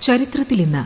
ചരിത്രത്തിൽ ഇന്ന്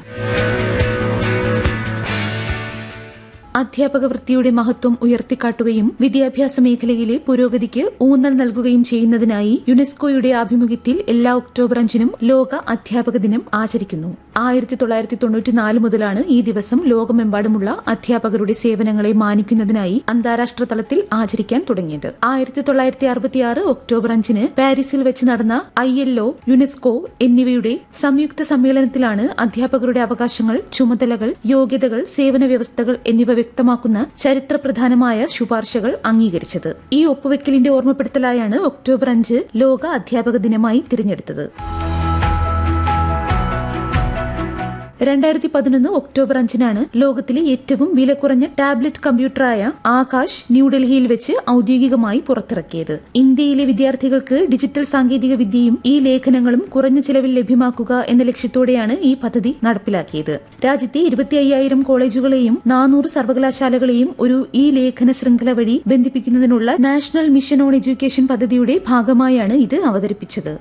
അധ്യാപക വൃത്തിയുടെ മഹത്വം ഉയർത്തിക്കാട്ടുകയും വിദ്യാഭ്യാസ മേഖലയിലെ പുരോഗതിക്ക് ഊന്നൽ നൽകുകയും ചെയ്യുന്നതിനായി യുനെസ്കോയുടെ ആഭിമുഖ്യത്തിൽ എല്ലാ ഒക്ടോബർ അഞ്ചിനും ലോക അധ്യാപക ദിനം ആചരിക്കുന്നു ആയിരത്തി തൊള്ളായിരത്തി തൊണ്ണൂറ്റിനാല് മുതലാണ് ഈ ദിവസം ലോകമെമ്പാടുമുള്ള അധ്യാപകരുടെ സേവനങ്ങളെ മാനിക്കുന്നതിനായി അന്താരാഷ്ട്ര തലത്തിൽ ആചരിക്കാൻ തുടങ്ങിയത് ആയിരത്തി തൊള്ളായിരത്തി അറുപത്തിയാറ് ഒക്ടോബർ അഞ്ചിന് പാരീസിൽ വെച്ച് നടന്ന ഐ എൽ ഒ യുനെസ്കോ എന്നിവയുടെ സംയുക്ത സമ്മേളനത്തിലാണ് അധ്യാപകരുടെ അവകാശങ്ങൾ ചുമതലകൾ യോഗ്യതകൾ സേവന വ്യവസ്ഥകൾ എന്നിവ വ്യക്തമാക്കുന്ന ചരിത്രപ്രധാനമായ ശുപാർശകൾ അംഗീകരിച്ചത് ഈ ഒപ്പുവെക്കലിന്റെ ഓർമ്മപ്പെടുത്തലായാണ് ഒക്ടോബർ അഞ്ച് ലോക അധ്യാപക ദിനമായി തിരഞ്ഞെടുത്തത് രണ്ടായിരത്തി പതിനൊന്ന് ഒക്ടോബർ അഞ്ചിനാണ് ലോകത്തിലെ ഏറ്റവും വില കുറഞ്ഞ ടാബ്ലറ്റ് കമ്പ്യൂട്ടറായ ആകാശ് ന്യൂഡൽഹിയിൽ വെച്ച് ഔദ്യോഗികമായി പുറത്തിറക്കിയത് ഇന്ത്യയിലെ വിദ്യാർത്ഥികൾക്ക് ഡിജിറ്റൽ സാങ്കേതിക വിദ്യയും ഈ ലേഖനങ്ങളും കുറഞ്ഞ ചിലവിൽ ലഭ്യമാക്കുക എന്ന ലക്ഷ്യത്തോടെയാണ് ഈ പദ്ധതി നടപ്പിലാക്കിയത് രാജ്യത്തെ ഇരുപത്തി അയ്യായിരം കോളേജുകളെയും നാനൂറ് സർവകലാശാലകളെയും ഒരു ഈ ലേഖന ശൃംഖല വഴി ബന്ധിപ്പിക്കുന്നതിനുള്ള നാഷണൽ മിഷൻ ഓൺ എഡ്യൂക്കേഷൻ പദ്ധതിയുടെ ഭാഗമായാണ് ഇത് അവതരിപ്പിച്ചത്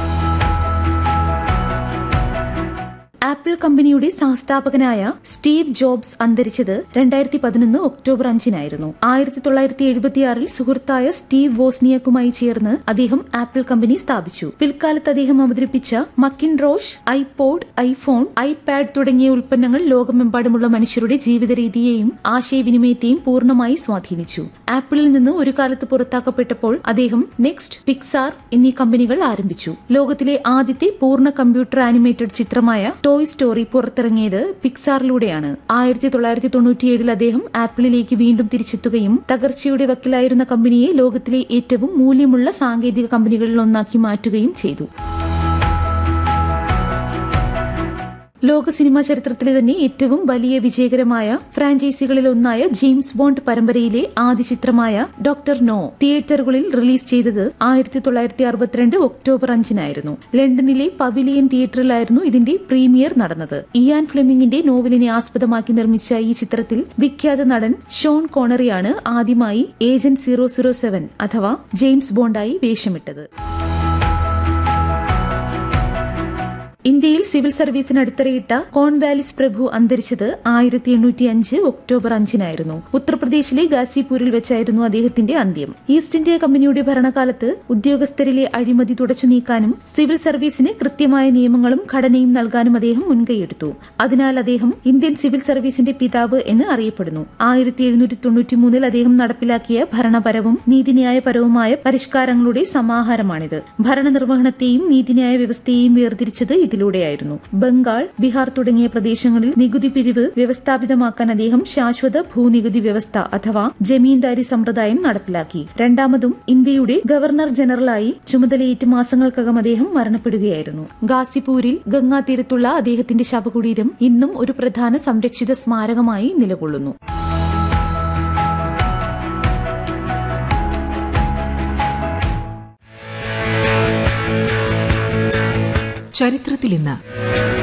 ആപ്പിൾ കമ്പനിയുടെ സഹസ്ഥാപകനായ സ്റ്റീവ് ജോബ്സ് അന്തരിച്ചത് രണ്ടായിരത്തി പതിനൊന്ന് ഒക്ടോബർ അഞ്ചിനായിരുന്നു ആയിരത്തി തൊള്ളായിരത്തി എഴുപത്തിയാറിൽ സുഹൃത്തായ സ്റ്റീവ് വോസ്നിയക്കുമായി ചേർന്ന് അദ്ദേഹം ആപ്പിൾ കമ്പനി സ്ഥാപിച്ചു പിൽക്കാലത്ത് അദ്ദേഹം അവതരിപ്പിച്ച Macintosh iPod iPhone iPad തുടങ്ങിയ ഉൽപ്പന്നങ്ങൾ ലോകമെമ്പാടുമുള്ള മനുഷ്യരുടെ ജീവിത രീതിയെയും ആശയവിനിമയത്തെയും പൂർണ്ണമായി സ്വാധീനിച്ചു ആപ്പിളിൽ നിന്ന് ഒരു കാലത്ത് പുറത്താക്കപ്പെട്ടപ്പോൾ അദ്ദേഹം നെക്സ്റ്റ് പിക്സാർ എന്നീ കമ്പനികൾ ആരംഭിച്ചു ലോകത്തിലെ ആദ്യത്തെ പൂർണ്ണ കമ്പ്യൂട്ടർ ആനിമേറ്റഡ് ചിത്രമായ ടോയ് സ്റ്റോറി പുറത്തിറങ്ങിയത് പിക്സാറിലൂടെയാണ് ആയിരത്തി തൊള്ളായിരത്തി തൊണ്ണൂറ്റിയേഴിൽ അദ്ദേഹം ആപ്പിളിലേക്ക് വീണ്ടും തിരിച്ചെത്തുകയും തകർച്ചയുടെ വക്കിലായിരുന്ന കമ്പനിയെ ലോകത്തിലെ ഏറ്റവും മൂല്യമുള്ള സാങ്കേതിക കമ്പനികളിൽ ഒന്നാക്കി മാറ്റുകയും ചെയ്തു ലോക സിനിമാ ചരിത്രത്തിലെ തന്നെ ഏറ്റവും വലിയ വിജയകരമായ ഫ്രാഞ്ചൈസികളിൽ ഒന്നായ ജെയിംസ് ബോണ്ട് പരമ്പരയിലെ ആദ്യ ചിത്രമായ ഡോക്ടർ നോ തിയേറ്ററുകളിൽ റിലീസ് ചെയ്തത് ആയിരത്തി തൊള്ളായിരത്തി അറുപത്തിരണ്ട് ഒക്ടോബർ അഞ്ചിനായിരുന്നു ലണ്ടനിലെ പവിലിയൻ തിയേറ്ററിലായിരുന്നു ഇതിന്റെ പ്രീമിയർ നടന്നത് ഇയാൻ ഫ്ലെമിംഗിന്റെ നോവലിനെ ആസ്പദമാക്കി നിർമ്മിച്ച ഈ ചിത്രത്തിൽ വിഖ്യാത നടൻ ഷോൺ കോണറിയാണ് ആദ്യമായി ഏജന്റ് സീറോ സീറോ സെവൻ അഥവാ ജെയിംസ് ബോണ്ടായി വേഷമിട്ടത് ഇന്ത്യയിൽ സിവിൽ സർവീസിന് അടിത്തറയിട്ട കോൺവാലിസ് പ്രഭു അന്തരിച്ചത് ആയിരത്തി എണ്ണൂറ്റി അഞ്ച് ഒക്ടോബർ അഞ്ചിനായിരുന്നു ഉത്തർപ്രദേശിലെ ഗാസിപൂരിൽ വെച്ചായിരുന്നു അദ്ദേഹത്തിന്റെ അന്ത്യം ഈസ്റ്റ് ഇന്ത്യ കമ്പനിയുടെ ഭരണകാലത്ത് ഉദ്യോഗസ്ഥരിലെ അഴിമതി തുടച്ചു നീക്കാനും സിവിൽ സർവീസിന് കൃത്യമായ നിയമങ്ങളും ഘടനയും നൽകാനും അദ്ദേഹം മുൻകൈയെടുത്തു അതിനാൽ അദ്ദേഹം ഇന്ത്യൻ സിവിൽ സർവീസിന്റെ പിതാവ് എന്ന് അറിയപ്പെടുന്നു ആയിരത്തി എഴുന്നൂറ്റി തൊണ്ണൂറ്റിമൂന്നിൽ അദ്ദേഹം നടപ്പിലാക്കിയ ഭരണപരവും നീതിന്യായപരവുമായ പരിഷ്കാരങ്ങളുടെ സമാഹാരമാണിത് ഭരണനിർവഹണത്തെയും നീതിന്യായ വ്യവസ്ഥയെയും വേർതിരിച്ചത് ഇതിലൂടെയായിരുന്നു ബംഗാൾ ബീഹാർ തുടങ്ങിയ പ്രദേശങ്ങളിൽ നികുതി പിരിവ് വ്യവസ്ഥാപിതമാക്കാൻ അദ്ദേഹം ശാശ്വത ഭൂനികുതി വ്യവസ്ഥ അഥവാ ജമീന്ദാരി സമ്പ്രദായം നടപ്പിലാക്കി രണ്ടാമതും ഇന്ത്യയുടെ ഗവർണർ ജനറലായി ചുമതലയേറ്റ് മാസങ്ങൾക്കകം അദ്ദേഹം മരണപ്പെടുകയായിരുന്നു ഗാസിപൂരിൽ ഗംഗാതീരത്തുള്ള അദ്ദേഹത്തിന്റെ ശവകുടീരം ഇന്നും ഒരു പ്രധാന സംരക്ഷിത സ്മാരകമായി നിലകൊള്ളുന്നു ചരിത്രത്തിൽ ഇന്ന്